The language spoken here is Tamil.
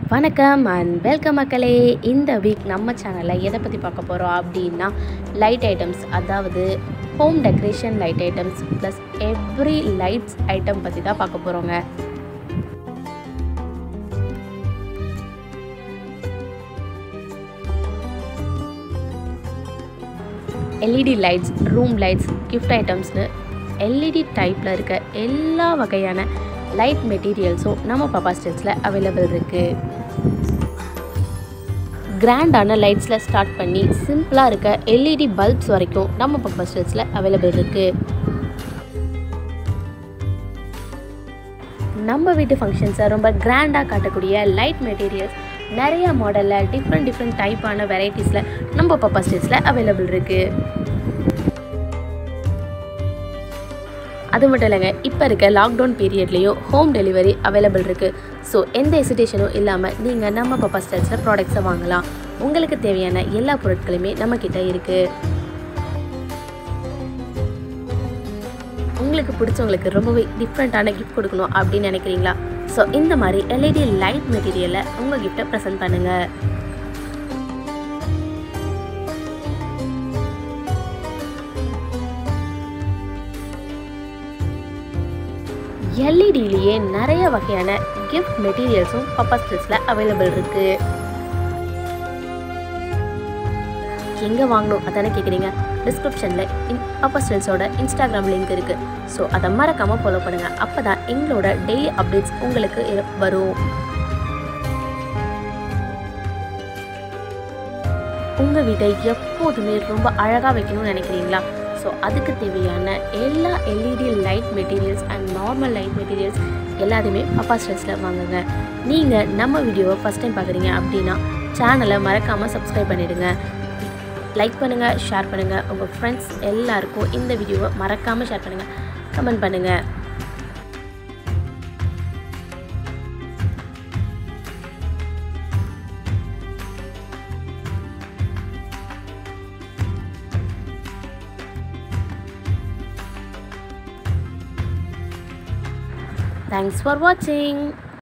வணக்கம் அண்ட் வெல்கம் மக்களே இந்த வீக் நம்ம சேனலில் எதை பற்றி பார்க்க போகிறோம் அப்படின்னா லைட் ஐட்டம்ஸ் அதாவது home decoration light items plus every lights item பற்றி தான் பார்க்க போகிறோங்க LED lights room lights gift ஐட்டம்ஸ்னு எல்இடி டைப்பில் இருக்க எல்லா வகையான லைட் மெட்டீரியல்ஸும் நம்ம பாப்பா ஸ்டெல்ஸில் அவைலபிள் இருக்குது கிராண்டான லைட்ஸில் ஸ்டார்ட் பண்ணி சிம்பிளாக இருக்க எல்இடி பல்ப்ஸ் வரைக்கும் நம்ம பாப்பா ஸ்டெல்ஸில் அவைலபிள் இருக்குது நம்ம வீட்டு ஃபங்க்ஷன்ஸை ரொம்ப கிராண்டாக காட்டக்கூடிய லைட் மெட்டீரியல்ஸ் நிறைய மாடலில் டிஃப்ரெண்ட் டிஃப்ரெண்ட் டைப்பான வெரைட்டிஸில் நம்ம பாப்பா ஸ்டேட்ஸில் அவைலபிள் இருக்குது அது மட்டும் இல்லைங்க இப்போ இருக்க லாக்டவுன் பீரியட்லேயும் ஹோம் டெலிவரி அவைலபிள் இருக்குது ஸோ எந்த எசிடேஷனும் இல்லாமல் நீங்கள் நம்ம பாப்பா ஸ்டைல்ஸில் ப்ராடக்ட்ஸை வாங்கலாம் உங்களுக்கு தேவையான எல்லா பொருட்களுமே நம்மக்கிட்ட இருக்குது உங்களுக்கு பிடிச்சவங்களுக்கு ரொம்பவே டிஃப்ரெண்ட்டான கிஃப்ட் கொடுக்கணும் அப்படின்னு நினைக்கிறீங்களா ஸோ இந்த மாதிரி எல்இடி லைட் மெட்டீரியலில் உங்கள் கிஃப்ட்டை ப்ரெசென்ட் பண்ணுங்கள் எல்இடியிலேயே நிறைய வகையான கிஃப்ட் மெட்டீரியல்ஸும் பப்பா ஸ்டில்ஸில் அவைலபிள் இருக்குது எங்கே வாங்கணும் அதானே கேட்குறீங்க டிஸ்கிரிப்ஷனில் இன் பப்பா ஸ்டில்ஸோட இன்ஸ்டாகிராம் லிங்க் இருக்குது ஸோ அதை மறக்காமல் ஃபாலோ பண்ணுங்கள் அப்போ தான் எங்களோட டெய்லி அப்டேட்ஸ் உங்களுக்கு இரு- வரும் உங்கள் வீட்டை எப்போதுமே ரொம்ப அழகாக வைக்கணும்னு நினைக்கிறீங்களா ஸோ அதுக்கு தேவையான எல்லா LED light materials and normal light materials எல்லாத்தையுமே பப்பா ஸ்ட்ரெஸ்ஸில் வாங்குங்க நீங்கள் நம்ம வீடியோவை ஃபஸ்ட் டைம் பார்க்குறீங்க அப்படின்னா சேனலை மறக்காமல் சப்ஸ்கிரைப் பண்ணிவிடுங்க லைக் பண்ணுங்கள் ஷேர் பண்ணுங்கள் உங்கள் ஃப்ரெண்ட்ஸ் எல்லாருக்கும் இந்த வீடியோவை மறக்காமல் ஷேர் பண்ணுங்கள் கமெண்ட் பண்ணுங்கள் தேங்க்ஸ் ஃபார் வாட்சிங்